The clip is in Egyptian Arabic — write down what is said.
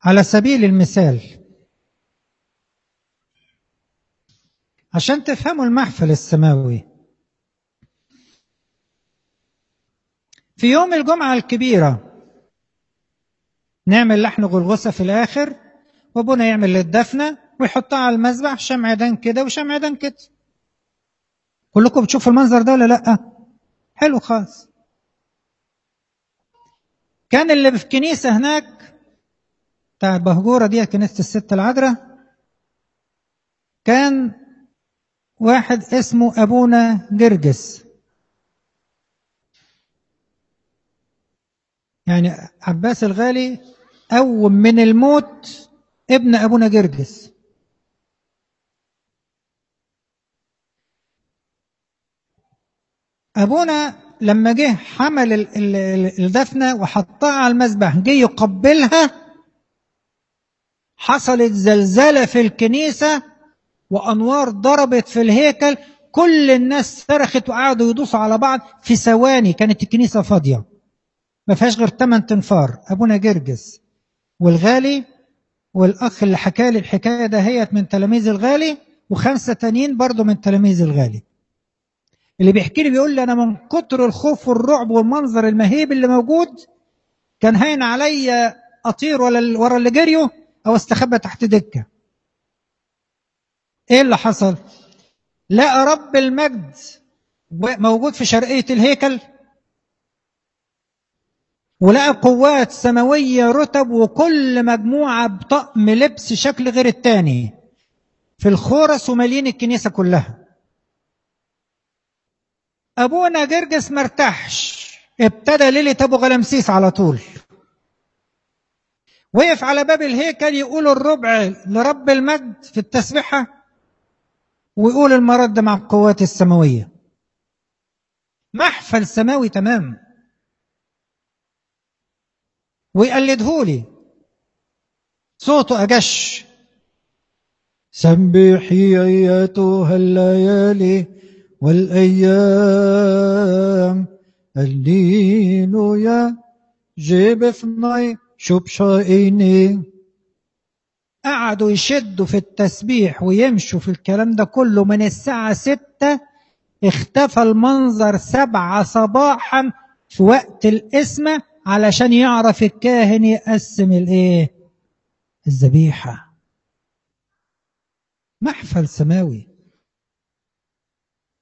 على سبيل المثال عشان تفهموا المحفل السماوي في يوم الجمعة الكبيرة نعمل لحن غلغسة في الآخر وابونا يعمل للدفنة ويحطها على المذبح شمعدان كده وشمعدان كده كلكم بتشوفوا المنظر ده ولا لأ؟ حلو خالص كان اللي في كنيسة هناك بتاع بهجورة دي كنيسة الست العذراء كان واحد اسمه أبونا جرجس يعني عباس الغالي قوم من الموت ابن أبونا جرجس أبونا لما جه حمل الدفنة وحطها على المذبح جه يقبلها حصلت زلزلة في الكنيسة وأنوار ضربت في الهيكل كل الناس صرخت وقعدوا يدوسوا على بعض في ثواني كانت الكنيسة فاضية ما فيهاش غير ثمان تنفار أبونا جرجس والغالي والأخ اللي حكى لي الحكاية دهيت من تلاميذ الغالي وخمسة تانيين برضو من تلاميذ الغالي اللي بيحكي لي بيقول لي أنا من كتر الخوف والرعب والمنظر المهيب اللي موجود كان هين عليا أطير ورا اللي جريوا أو استخبى تحت دكة إيه اللي حصل؟ لقى رب المجد موجود في شرقية الهيكل ولقى قوات سماوية رتب وكل مجموعة بطقم لبس شكل غير التاني في الخورس ومالين الكنيسة كلها أبونا جرجس مرتاحش ابتدى ليلة أبو غلمسيس على طول وقف على باب الهيكل يقول الربع لرب المجد في التسبيحة ويقول المرد مع القوات السماوية محفل سماوي تمام ويقلدهولي صوته أجش سبحي أيتها الليالي والأيام الدين يا جيب فناي شبشايني قعدوا يشدوا في التسبيح ويمشوا في الكلام ده كله من الساعة ستة اختفى المنظر سبعة صباحا في وقت القسمة علشان يعرف الكاهن يقسم الايه الذبيحة محفل سماوي